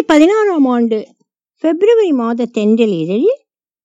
பதினாறாம் ஆண்டு பிப்ரவரி மாத தென்றல் இதழில்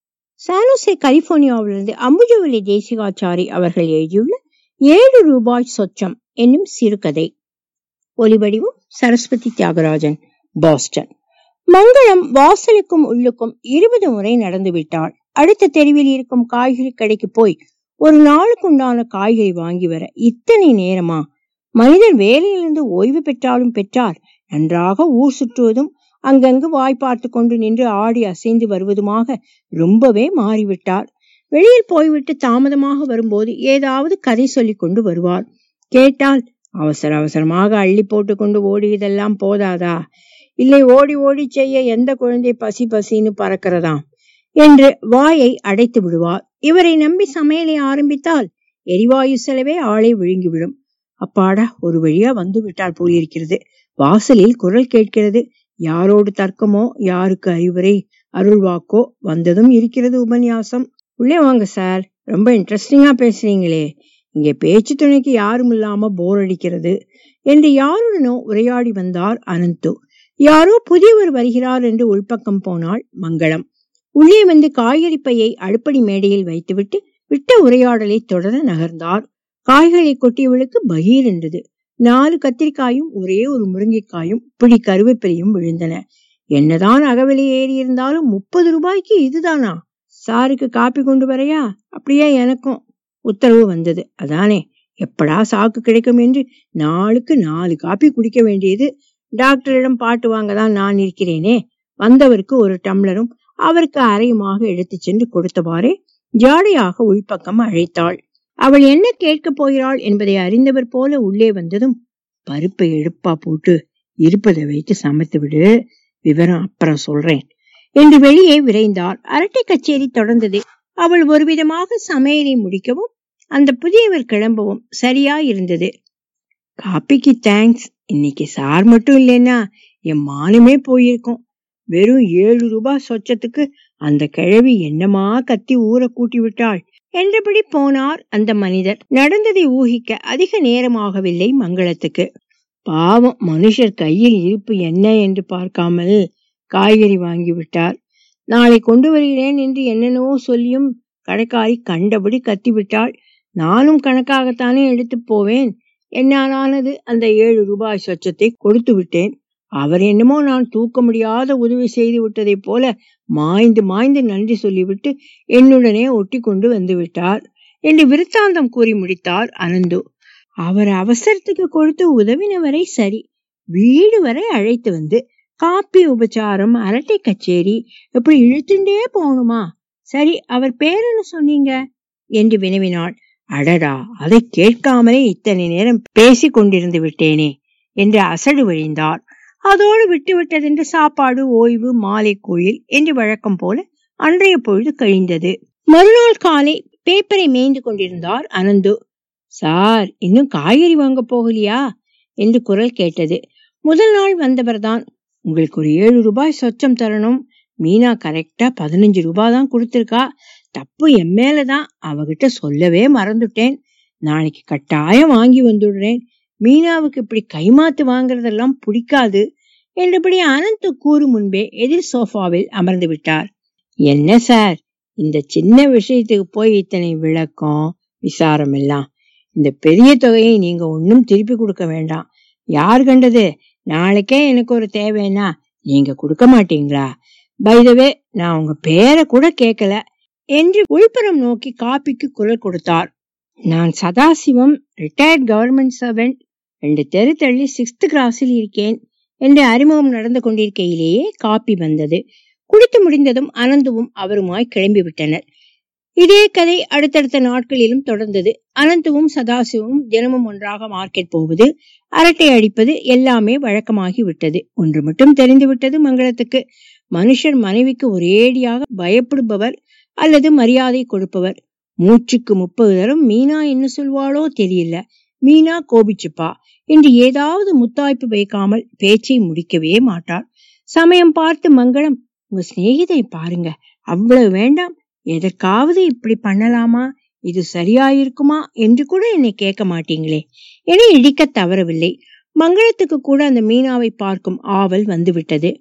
சானோசே கலிபோர்னியாவிலிருந்து அம்புஜவல்லி தேசிகாச்சாரி அவர்கள் எழுதியுள்ள ஏழு ரூபாய் சொச்சம் என்னும் சிறுகதை ஒலிவடிவும் சரஸ்வதி தியாகராஜன் பாஸ்டன் மங்களம் வாசலுக்கும் உள்ளுக்கும் இருபது முறை நடந்து விட்டாள் அடுத்த தெருவில் இருக்கும் காய்கறி கடைக்கு போய் ஒரு நாளுக்குண்டான காய்கறி வாங்கி வர இத்தனை நேரமா மனிதர் வேலையிலிருந்து ஓய்வு பெற்றாலும் பெற்றார் நன்றாக ஊர் சுற்றுவதும் அங்கங்கு வாய் பார்த்து கொண்டு நின்று ஆடி அசைந்து வருவதுமாக ரொம்பவே மாறிவிட்டார் வெளியில் போய்விட்டு தாமதமாக வரும்போது ஏதாவது கதை சொல்லிக் கொண்டு வருவார் கேட்டால் அவசர அவசரமாக அள்ளி போட்டு கொண்டு ஓடியதெல்லாம் போதாதா இல்லை ஓடி ஓடி செய்ய எந்த குழந்தை பசி பசின்னு பறக்கிறதாம் என்று வாயை அடைத்து விடுவார் இவரை நம்பி சமையலை ஆரம்பித்தால் எரிவாயு செலவே ஆளை விழுங்கிவிடும் அப்பாடா ஒரு வழியா வந்து விட்டால் போலிருக்கிறது வாசலில் குரல் கேட்கிறது யாரோடு தர்க்கமோ யாருக்கு அறிவுரை அருள்வாக்கோ வந்ததும் இருக்கிறது உபன்யாசம் உள்ளே வாங்க சார் ரொம்ப இன்ட்ரெஸ்டிங்கா பேசுறீங்களே இங்கே பேச்சு துணைக்கு யாரும் இல்லாம போர் அடிக்கிறது என்று யாருடனோ உரையாடி வந்தார் அனந்து யாரோ புதியவர் வருகிறார் என்று உள்பக்கம் போனாள் மங்களம் உள்ளே வந்து காய்கறி பையை அடுப்படி மேடையில் வைத்துவிட்டு விட்ட உரையாடலை தொடர நகர்ந்தார் காய்களை கொட்டியவளுக்கு பகீர் என்றது நாலு கத்திரிக்காயும் ஒரே ஒரு முருங்கைக்காயும் பிடி கருவேப்பிலையும் விழுந்தன என்னதான் அகவிலை ஏறி இருந்தாலும் முப்பது ரூபாய்க்கு இதுதானா சாருக்கு காப்பி கொண்டு வரையா அப்படியே எனக்கும் உத்தரவு வந்தது அதானே எப்படா சாக்கு கிடைக்கும் என்று நாளுக்கு நாலு காப்பி குடிக்க வேண்டியது டாக்டரிடம் பாட்டு வாங்க தான் நான் இருக்கிறேனே வந்தவருக்கு ஒரு டம்ளரும் அவருக்கு அரையுமாக எடுத்துச் சென்று கொடுத்தவாறே ஜாடையாக உள்பக்கம் அழைத்தாள் அவள் என்ன கேட்கப் போகிறாள் என்பதை அறிந்தவர் போல உள்ளே வந்ததும் பருப்பை எடுப்பா போட்டு இருப்பதை வைத்து சமைத்து விடு விவரம் அப்புறம் சொல்றேன் என்று வெளியே விரைந்தாள் அரட்டை கச்சேரி தொடர்ந்தது அவள் ஒரு விதமாக சமையலை முடிக்கவும் அந்த புதியவர் கிளம்பவும் சரியா இருந்தது காப்பிக்கு தேங்க்ஸ் இன்னைக்கு சார் மட்டும் இல்லைன்னா என் மானமே போயிருக்கும் வெறும் ஏழு ரூபாய் சொச்சத்துக்கு அந்த கிழவி என்னமா கத்தி ஊற கூட்டி விட்டாள் என்றபடி போனார் அந்த மனிதர் நடந்ததை ஊகிக்க அதிக நேரமாகவில்லை மங்களத்துக்கு பாவம் மனுஷர் கையில் இருப்பு என்ன என்று பார்க்காமல் காய்கறி வாங்கி விட்டார் நாளை கொண்டு வருகிறேன் என்று என்னென்னவோ சொல்லியும் கடைக்காரி கண்டபடி கத்திவிட்டாள் நானும் கணக்காகத்தானே எடுத்து போவேன் என்னாலானது அந்த ஏழு ரூபாய் சொச்சத்தை கொடுத்து விட்டேன் அவர் என்னமோ நான் தூக்க முடியாத உதவி செய்து விட்டதை போல மாய்ந்து மாய்ந்து நன்றி சொல்லிவிட்டு என்னுடனே ஒட்டி கொண்டு வந்து விட்டார் என்று விருத்தாந்தம் கூறி முடித்தார் அனந்து அவர் அவசரத்துக்கு கொடுத்து உதவினவரை சரி வீடு வரை அழைத்து வந்து காப்பி உபச்சாரம் அரட்டை கச்சேரி இப்படி இழுத்துட்டே போகணுமா சரி அவர் பேருன்னு சொன்னீங்க என்று வினவினாள் அடடா அதை கேட்காமலே இத்தனை நேரம் பேசிக் கொண்டிருந்து விட்டேனே என்று அசடு விழிந்தார் அதோடு விட்டு விட்டதென்று சாப்பாடு ஓய்வு மாலை கோயில் என்று வழக்கம் போல அன்றைய பொழுது கழிந்தது மறுநாள் காலை பேப்பரை மேய்ந்து கொண்டிருந்தார் அனந்து சார் இன்னும் காய்கறி வாங்க போகலையா என்று குரல் கேட்டது முதல் நாள் வந்தவர்தான் உங்களுக்கு ஒரு ஏழு ரூபாய் சொச்சம் தரணும் மீனா கரெக்டா பதினஞ்சு ரூபாய் தான் கொடுத்திருக்கா தப்பு என் மேலதான் அவகிட்ட சொல்லவே மறந்துட்டேன் நாளைக்கு கட்டாயம் வாங்கி வந்துடுறேன் மீனாவுக்கு இப்படி கைமாத்து வாங்குறதெல்லாம் பிடிக்காது என்றபடி அனந்த் கூறும் முன்பே எதிர் சோஃபாவில் அமர்ந்து விட்டார் என்ன சார் இந்த சின்ன விஷயத்துக்கு போய் இத்தனை விளக்கம் விசாரம் எல்லாம் இந்த பெரிய தொகையை நீங்க ஒன்னும் திருப்பி கொடுக்க வேண்டாம் யார் கண்டது நாளைக்கே எனக்கு ஒரு தேவைன்னா நீங்க கொடுக்க மாட்டீங்களா பைதவே நான் உங்க பேரை கூட கேட்கல என்று உள்புறம் நோக்கி காப்பிக்கு குரல் கொடுத்தார் நான் சதாசிவம் ரிட்டையர்ட் கவர்மெண்ட் சர்வெண்ட் ரெண்டு தெரு தள்ளி சிக்ஸ்த் கிராஸில் இருக்கேன் என்று அறிமுகம் நடந்து கொண்டிருக்கையிலேயே காப்பி வந்தது குடித்து முடிந்ததும் அனந்துவும் அவருமாய் கிளம்பி விட்டனர் இதே கதை அடுத்தடுத்த நாட்களிலும் தொடர்ந்தது அனந்துவும் சதாசிவமும் தினமும் ஒன்றாக மார்க்கெட் போவது அரட்டை அடிப்பது எல்லாமே வழக்கமாகி விட்டது ஒன்று மட்டும் தெரிந்து விட்டது மங்களத்துக்கு மனுஷர் மனைவிக்கு ஒரேடியாக பயப்படுபவர் அல்லது மரியாதை கொடுப்பவர் மூச்சுக்கு முப்பது தரம் மீனா என்ன சொல்வாளோ தெரியல மீனா கோபிச்சுப்பா என்று ஏதாவது முத்தாய்ப்பு வைக்காமல் பேச்சை முடிக்கவே மாட்டாள் சமயம் பார்த்து மங்களம் உங்க சிநேகிதை பாருங்க அவ்வளவு வேண்டாம் எதற்காவது இப்படி பண்ணலாமா இது சரியாயிருக்குமா என்று கூட என்னை கேட்க மாட்டீங்களே என இடிக்க தவறவில்லை மங்களத்துக்கு கூட அந்த மீனாவை பார்க்கும் ஆவல் வந்துவிட்டது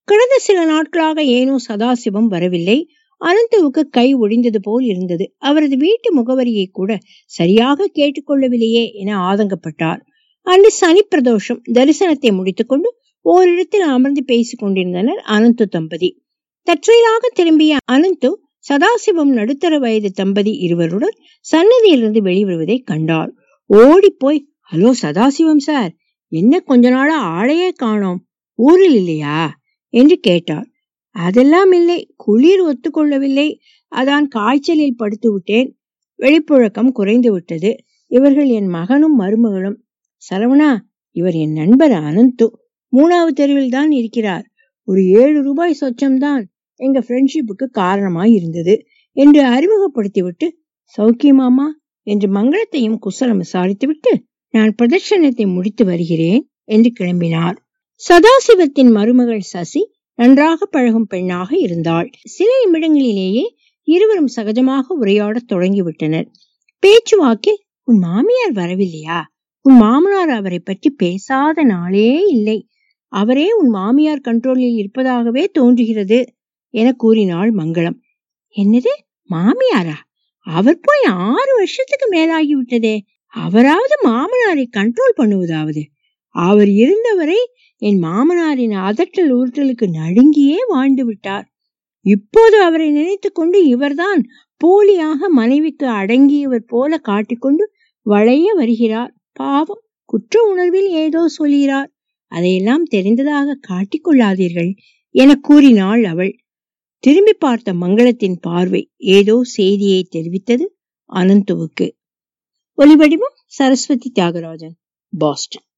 கடந்த சில நாட்களாக ஏனோ சதாசிவம் வரவில்லை அனந்துவுக்கு கை ஒடிந்தது போல் இருந்தது அவரது வீட்டு முகவரியை கூட சரியாக கேட்டுக்கொள்ளவில்லையே என ஆதங்கப்பட்டார் அன்று சனி பிரதோஷம் தரிசனத்தை முடித்துக்கொண்டு ஓரிடத்தில் அமர்ந்து பேசிக் கொண்டிருந்தனர் அனந்து தம்பதி தற்செயலாக திரும்பிய அனந்து சதாசிவம் நடுத்தர வயது தம்பதி இருவருடன் சன்னதியிலிருந்து வெளிவருவதை கண்டார் ஓடி போய் ஹலோ சதாசிவம் சார் என்ன கொஞ்ச நாளா ஆளையே காணோம் ஊரில் இல்லையா என்று கேட்டார் அதெல்லாம் இல்லை குளிர் ஒத்துக்கொள்ளவில்லை அதான் காய்ச்சலில் படுத்து விட்டேன் வெளிப்புழக்கம் குறைந்து விட்டது இவர்கள் என் மகனும் மருமகளும் சரவணா இவர் என் நண்பர் அனந்து மூணாவது தெருவில் தான் இருக்கிறார் ஒரு ஏழு ரூபாய் சொச்சம்தான் எங்க ஃப்ரெண்ட்ஷிப்புக்கு காரணமாய் இருந்தது என்று அறிமுகப்படுத்திவிட்டு சௌக்கியமாமா என்று மங்களத்தையும் குசலம் விசாரித்துவிட்டு நான் பிரதர்ஷனத்தை முடித்து வருகிறேன் என்று கிளம்பினார் சதாசிவத்தின் மருமகள் சசி நன்றாக பழகும் பெண்ணாக இருந்தாள் சில நிமிடங்களிலேயே இருவரும் சகஜமாக உரையாடத் தொடங்கிவிட்டனர் பேச்சுவாக்கில் உன் மாமியார் வரவில்லையா உன் மாமனார் அவரை பற்றி பேசாத நாளே இல்லை அவரே உன் மாமியார் கண்ட்ரோலில் இருப்பதாகவே தோன்றுகிறது என கூறினாள் மங்களம் என்னது மாமியாரா அவர் போய் ஆறு வருஷத்துக்கு மேலாகிவிட்டதே அவராவது மாமனாரை கண்ட்ரோல் பண்ணுவதாவது அவர் இருந்தவரை என் மாமனாரின் அதட்டல் உருட்டலுக்கு நடுங்கியே வாழ்ந்து விட்டார் இப்போது அவரை நினைத்து கொண்டு இவர்தான் போலியாக மனைவிக்கு அடங்கியவர் போல காட்டிக்கொண்டு வளைய வருகிறார் பாவம் குற்ற உணர்வில் ஏதோ சொல்கிறார் அதையெல்லாம் தெரிந்ததாக காட்டிக்கொள்ளாதீர்கள் என கூறினாள் அவள் திரும்பி பார்த்த மங்களத்தின் பார்வை ஏதோ செய்தியை தெரிவித்தது அனந்துவுக்கு ஒலிவடிவம் சரஸ்வதி தியாகராஜன் பாஸ்டன்